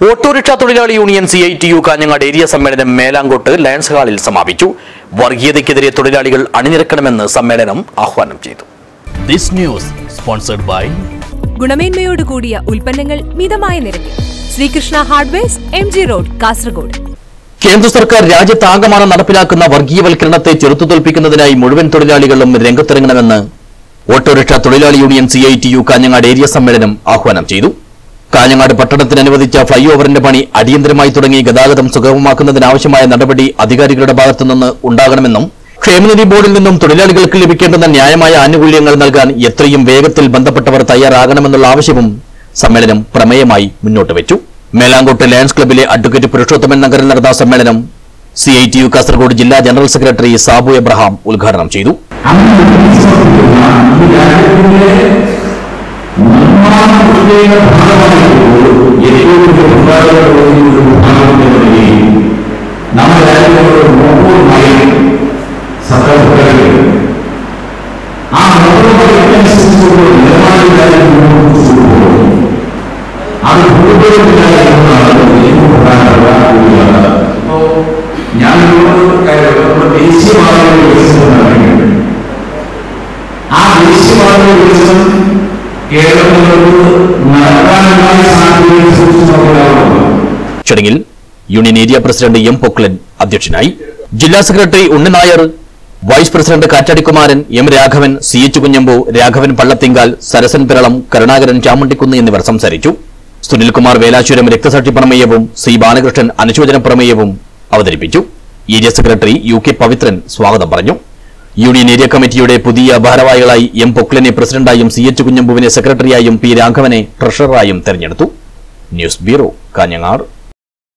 autorickshaw തൊഴിലാളി union C I T U Kanhangad area സമ്മേളനം Melangot lions ഹാളിൽ സമാപിച്ചു വർഗീയതയ്ക്കെതിരെ തൊഴിലാളികൾ അണിനിരക്കണമെന്ന് സമ്മേളനം ആഹ്വാനം ചെയ്തു This news sponsored by ഗുണമേന്മയോട് കൂടിയ ഉൽപ്പന്നങ്ങൾ മിതമായ നിരക്കിൽ Sreekrishna hardwares M G road Kasaragod കേന്ദ്ര സർക്കാർ രാജ്യത്താകമാനം നടപ്പിലാക്കുന്ന വർഗീയവൽക്കരണത്തെ ചെറുത്തുതോൽപ്പിക്കുന്നതിനായി മുഴുവൻ തൊഴിലാളികളും രംഗത്തിറങ്ങണമെന്ന് ഓട്ടോറിക്ഷ തൊഴിലാളി union C I T U Kanhangad area സമ്മേളനം ആഹ്വാനം ചെയ്തു കാഞ്ഞങ്ങാട് പട്ടണത്തിന് അനുവദിച്ച ഫ്ളൈ ഓവറിന്റെ പണി അടിയന്തരമായി തുടങ്ങി ഗതാഗതം സുഗമമാക്കുന്നതിനാവശ്യമായ നടപടി അധികാരികളുടെ ഭാഗത്തുനിന്ന് ഉണ്ടാകണമെന്നും ക്ഷേമനിധി ബോർഡിൽ നിന്നും തൊഴിലാളികൾക്ക് ലഭിക്കേണ്ടുന്ന ന്യായമായ ആനുകൂല്യങ്ങൾ നൽകാൻ എത്രയും വേഗത്തിൽ ബന്ധപ്പെട്ടവർ തയ്യാറാകണമെന്നുള്ള ആവശ്യവും സമ്മേളനം പ്രമേയമായി മുന്നോട്ട് വെച്ചു മേലാങ്കോട്ട് ലയൺസ് ക്ലബിലെ അഡ്വക്കേറ്റ് പുരുഷോത്തമൻ നഗറിൽ നടന്ന സമ്മേളനം C I T U Kasaragod ജില്ലാ ജനറൽ സെക്രട്ടറി സാബു എബ്രഹാം ഉദ്ഘാടനം ചെയ്തു നമ്മുടെ രാജ്യത്തോട് മോഹവുമായി സർക്കാർ ആ മോഹമനുസരിച്ചുകൊണ്ട് നിലപാടില്ലാതെ മുന്നോട്ട് കൊണ്ടുപോകും അത് ഭൂപടമില്ല എന്നാണ് എനിക്ക് പറയാനുള്ളത് അപ്പോ ഞാൻ നിങ്ങളോട് കാര്യം നമ്മുടെ ദേശീയമായ വികസനം നടക്കുന്നത് ആ ദേശീയമായ വികസനം കേരളത്തിലോട്ട് നടക്കാനുണ്ടായ സാധ്യതയെ കുറിച്ച് നോക്കാവുന്നതാണ് ചടങ്ങിൽ union area president M Poklan അധ്യക്ഷനായി ജില്ലാ secretary Unninair vice president Kattadikumaran M Raghavan C H Kunhambu Raghavan Pallathinkal Sarasan Piralam Karunakaran Chamundikkunnu എന്നിവർ സംസാരിച്ചു സുനിൽകുമാർ വേലാശ്വരം രക്തസാക്ഷി പ്രമേയവും സി ബാലകൃഷ്ണൻ അനുശോചന പ്രമേയവും അവതരിപ്പിച്ചു area secretary U K Pavithran സ്വാഗതം പറഞ്ഞു യൂണിയൻ ഏരിയ കമ്മിറ്റിയുടെ പുതിയ ഭാരവാഹികളായി എം പൊക്ലനെ പ്രസിഡന്റായും സി എച്ച് കുഞ്ഞമ്പുവിനെ സെക്രട്ടറിയായും പി രാഘവനെ ട്രഷററായും തെരഞ്ഞെടുത്തു ന്യൂസ് ബ്യൂറോ കാഞ്ഞങ്ങാട്